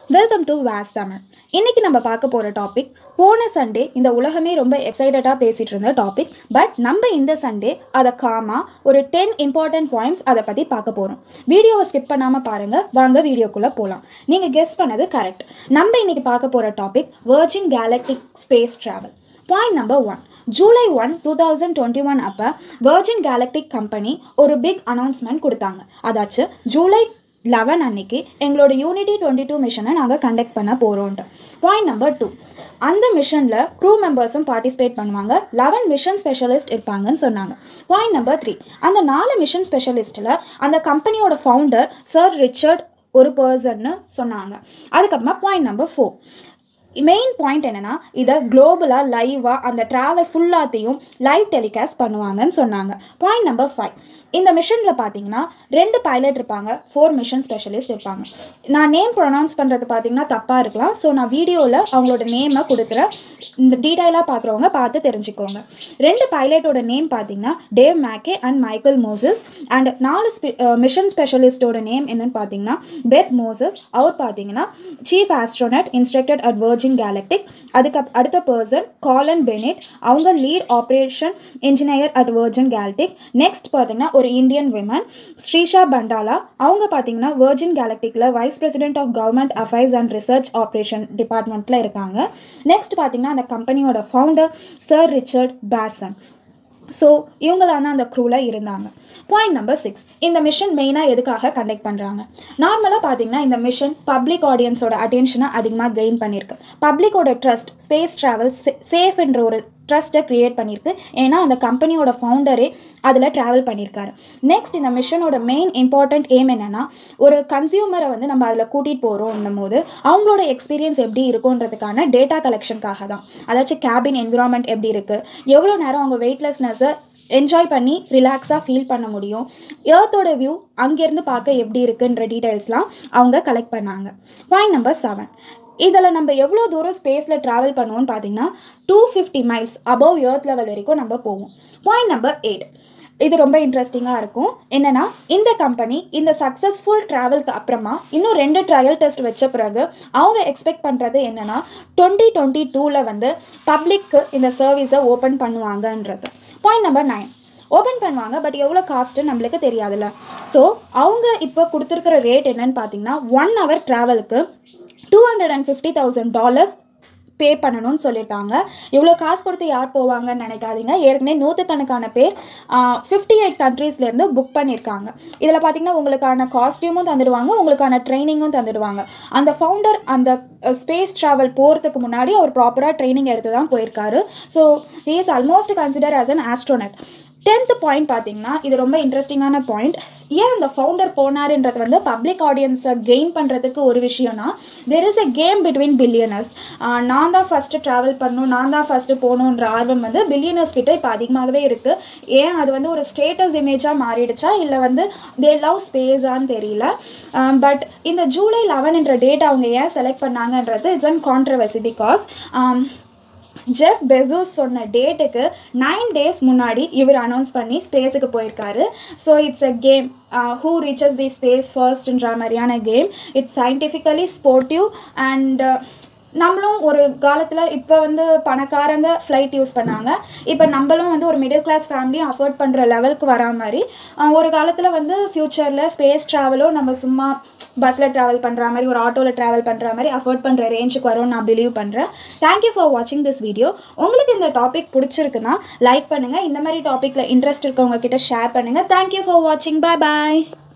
welcome to was Tamil இன்னைக்கு நம்ம பார்க்க போகிற டாபிக் போன சண்டே இந்த உலகமே ரொம்ப எக்ஸைட்டடாக பேசிகிட்டு இருந்த டாபிக் பட் நம்ம இந்த சண்டே அதை காமா ஒரு டென் இம்பார்ட்டன்ட் பாயிண்ட்ஸ் அதை பற்றி பார்க்க போகிறோம் வீடியோவை ஸ்கிப் பண்ணாமல் பாருங்கள் வாங்க வீடியோக்குள்ளே போகலாம் நீங்கள் கெஸ் பண்ணது கரெக்ட் நம்ம இன்னைக்கு பார்க்க போகிற topic Virgin galactic space travel point number one July one two thousand twenty one அப்போ வர்ஜின் கேலக்டிக் கம்பெனி ஒரு பிக் அனௌன்ஸ்மெண்ட் கொடுத்தாங்க அதாச்சும் ஜூலை லெவன் அன்னைக்கு எங்களோட யூனிட்டி டுவெண்ட்டி டூ மிஷனை நாங்கள் கண்டக்ட் பண்ண போகிறோன்ட்டு பாயிண்ட் நம்பர் டூ அந்த மிஷனில் க்ரூ மெம்பர்ஸும் பார்ட்டிசிபேட் பண்ணுவாங்க லெவன் மிஷன் ஸ்பெஷலிஸ்ட் இருப்பாங்கன்னு சொன்னாங்க பாயிண்ட் நம்பர் த்ரீ அந்த நாலு மிஷன் ஸ்பெஷலிஸ்ட்டில் அந்த கம்பெனியோட ஃபவுண்டர் சர் ரிச்சர்ட் ஒரு பர்சன்னு சொன்னாங்க அதுக்கப்புறமா point number four main point என்னென்னா இதை குளோபலாக லைவாக அந்த ட்ராவல் ஃபுல்லாத்தையும் லைவ் டெலிகாஸ்ட் பண்ணுவாங்கன்னு சொன்னாங்க பாயிண்ட் நம்பர் ஃபைவ் இந்த மிஷனில் பார்த்தீங்கன்னா ரெண்டு பைலட் இருப்பாங்க ஃபோர் மிஷன் ஸ்பெஷலிஸ்ட் இருப்பாங்க நான் நேம் ப்ரொனவுன்ஸ் பண்ணுறது பார்த்தீங்கன்னா தப்பாக இருக்கலாம் ஸோ நான் வீடியோவில் அவங்களோட நேமை கொடுக்குறேன் இந்த டீட்டெயிலாக பார்க்குறவங்க பார்த்து தெரிஞ்சுக்கோங்க ரெண்டு பைலட்டோட நேம் பார்த்தீங்கன்னா Dave Mackay and Michael Moses and நாலு மிஷன் ஸ்பெஷலிஸ்டோட நேம் என்னன்னு பார்த்தீங்கன்னா பெத் மோசஸ் அவர் பார்த்தீங்கன்னா chief astronaut instructed at Virgin Galactic அதுக்கு அப்- அடுத்த பர்சன் காலன் பெனிட் அவங்க lead operation engineer at Virgin Galactic next பார்த்தீங்கன்னா ஒரு இந்தியன் விமன் ஸ்ரீஷா பண்டாலா அவங்க பார்த்தீங்கன்னா வர்ஜின் கேலக்டிக்கில் vice president of government affairs and research operation டிபார்ட்மெண்ட்டில் இருக்காங்க நெக்ஸ்ட் பார்த்தீங்கன்னா அந்த கம்பெனியோட founder sir Richard person so இவங்களான அந்த க்ரூவில் இருந்தாங்க பாயிண்ட் நம்பர் சிக்ஸ் இந்த மிஷன் மெயினாக எதுக்காக கண்டக்ட் பண்ணுறாங்க நார்மலாக பார்த்தீங்கன்னா இந்த மிஷன் பப்ளிக் ஆடியன்ஸோட அட்டென்ஷனை அதிகமாக கெயின் பண்ணியிருக்கு பப்ளிக்கோட ட்ரஸ்ட் ஸ்பேஸ் ட்ராவல் சேஃப்ன்ற ஒரு ட்ரஸ்ட்டை க்ரியேட் பண்ணியிருக்கு ஏன்னா அந்த கம்பெனியோட ஃபவுண்டரே அதில் ட்ராவல் பண்ணியிருக்காரு நெக்ஸ்ட் இந்த மிஷனோட மெயின் இம்பார்ட்டண்ட் எய்ம் என்னென்னா ஒரு கன்சியூமரை வந்து நம்ம அதில் கூட்டிகிட்டு போகிறோம் போது அவங்களோட எக்ஸ்பீரியன்ஸ் எப்படி இருக்குன்றதுக்கான டேட்டா கலெக்ஷனுக்காக தான் அதாச்சும் கேபின் என்விரான்மெண்ட் எப்படி இருக்குது எவ்வளோ நேரம் அவங்க வெயிட்லெஸ்னஸை என்ஜாய் பண்ணி ரிலாக்ஸாக ஃபீல் பண்ண முடியும் ஏர்த்தோட வியூ அங்கேருந்து பார்க்க எப்படி இருக்குன்ற டீட்டெயில்ஸ்லாம் அவங்க கலெக்ட் பண்ணாங்க பாயிண்ட் நம்பர் செவன் இதில் நம்ம எவ்வளோ தூரம் ஸ்பேஸில் ட்ராவல் பண்ணுவோம்னு பார்த்தீங்கன்னா two fifty miles above earth level வரைக்கும் நம்ம போவோம் பாயிண்ட் நம்பர் எயிட் இது ரொம்ப இன்ட்ரெஸ்டிங்காக இருக்கும் என்னென்னா இந்த கம்பெனி இந்த சக்ஸஸ்ஃபுல் ட்ராவல்க்கு அப்புறமா இன்னும் ரெண்டு ட்ரையல் டெஸ்ட் வச்ச பிறகு அவங்க எக்ஸ்பெக்ட் பண்ணுறது என்னென்னா டுவெண்ட்டி டுவெண்ட்டி டூவில் வந்து பப்ளிக்கு இந்த சர்வீஸை ஓப்பன் பண்ணுவாங்கன்றது பாயிண்ட் நம்பர் நைன் ஓப்பன் பண்ணுவாங்க பட் எவ்வளோ காஸ்ட்டு நம்மளுக்கு தெரியாதுல்ல ஸோ அவங்க இப்போ கொடுத்துருக்கிற ரேட் என்னன்னு பார்த்தீங்கன்னா ஒன் ஹவர் ட்ராவலுக்கு two hundred and fifty thousand dollars pay பண்ணணும்னு சொல்லிட்டாங்க இவ்வளோ காசு கொடுத்து யார் போவாங்கன்னு நினைக்காதீங்க ஏற்கனவே நூற்றுக்கணக்கான பேர் ஃபிஃப்டி எயிட் கண்ட்ரீஸ்லேருந்து புக் பண்ணியிருக்காங்க இதில் பார்த்தீங்கன்னா உங்களுக்கான காஸ்டியூமும் தந்துடுவாங்க உங்களுக்கான ட்ரைனிங்கும் தந்துடுவாங்க அந்த ஃபவுண்டர் அந்த ஸ்பேஸ் ட்ராவல் போகிறதுக்கு முன்னாடி அவர் ப்ராப்பராக ட்ரைனிங் எடுத்து தான் போயிருக்காரு so he is almost consider as an astronaut tenth point பார்த்தீங்கன்னா இது ரொம்ப இன்ட்ரெஸ்டிங்கான பாயிண்ட் ஏன் அந்த ஃபவுண்டர் போனாருன்றது வந்து பப்ளிக் ஆடியன்ஸை கெயின் பண்ணுறதுக்கு ஒரு விஷயம்னா there is a game between billionaires நான் தான் ஃபஸ்ட்டு ட்ராவல் பண்ணணும் நான் தான் ஃபஸ்ட்டு போகணுன்ற ஆர்வம் வந்து பில்லியனர்ஸ் கிட்ட இப்போ அதிகமாகவே இருக்குது ஏன் அது வந்து ஒரு ஸ்டேட்டஸ் இமேஜாக மாறிடுச்சா இல்லை வந்து தே லவ் ஸ்பேஸான்னு தெரியல பட் இந்த ஜூலை லெவன் என்ற டேட் அவங்க ஏன் செலக்ட் பண்ணாங்கன்றது it's an controversy because Jeff Bezos சொன்ன டேட்டுக்கு நைன் டேஸ் முன்னாடி இவர் அனௌன்ஸ் பண்ணி ஸ்பேஸுக்கு போயிருக்காரு so it's a game who reaches the space ஃபர்ஸ்ட்ன்ற மாதிரியான game it's scientifically sportive and நம்மளும் ஒரு காலத்தில் இப்போ வந்து பணக்காரங்க ஃப்ளைட் யூஸ் பண்ணாங்க இப்போ நம்மளும் வந்து ஒரு மிடில் கிளாஸ் ஃபேமிலியும் அஃபோர்ட் பண்ணுற லெவலுக்கு வரா மாதிரி அஹ், ஒரு காலத்தில் வந்து ஃப்யூச்சரில் ஸ்பேஸ் ட்ராவலும் நம்ம சும்மா பஸ்ஸில் ட்ராவல் பண்ணுற மாதிரி ஒரு ஆட்டோவில் ட்ராவல் பண்ணுற மாதிரி அஃபோர்ட் பண்ணுற ரேஞ்சுக்கு வரும்னு நான் பிலீவ் பண்ணுறேன் தேங்க்யூ ஃபார் வாட்சிங் திஸ் வீடியோ உங்களுக்கு இந்த டாபிக் பிடிச்சிருக்குன்னா லைக் பண்ணுங்கள் இந்த மாதிரி டாப்பிக்கில் இன்ட்ரெஸ்ட் இருக்கவங்க கிட்ட ஷேர் பண்ணுங்கள் தேங்க்யூ ஃபார் வாட்சிங் பை பாய்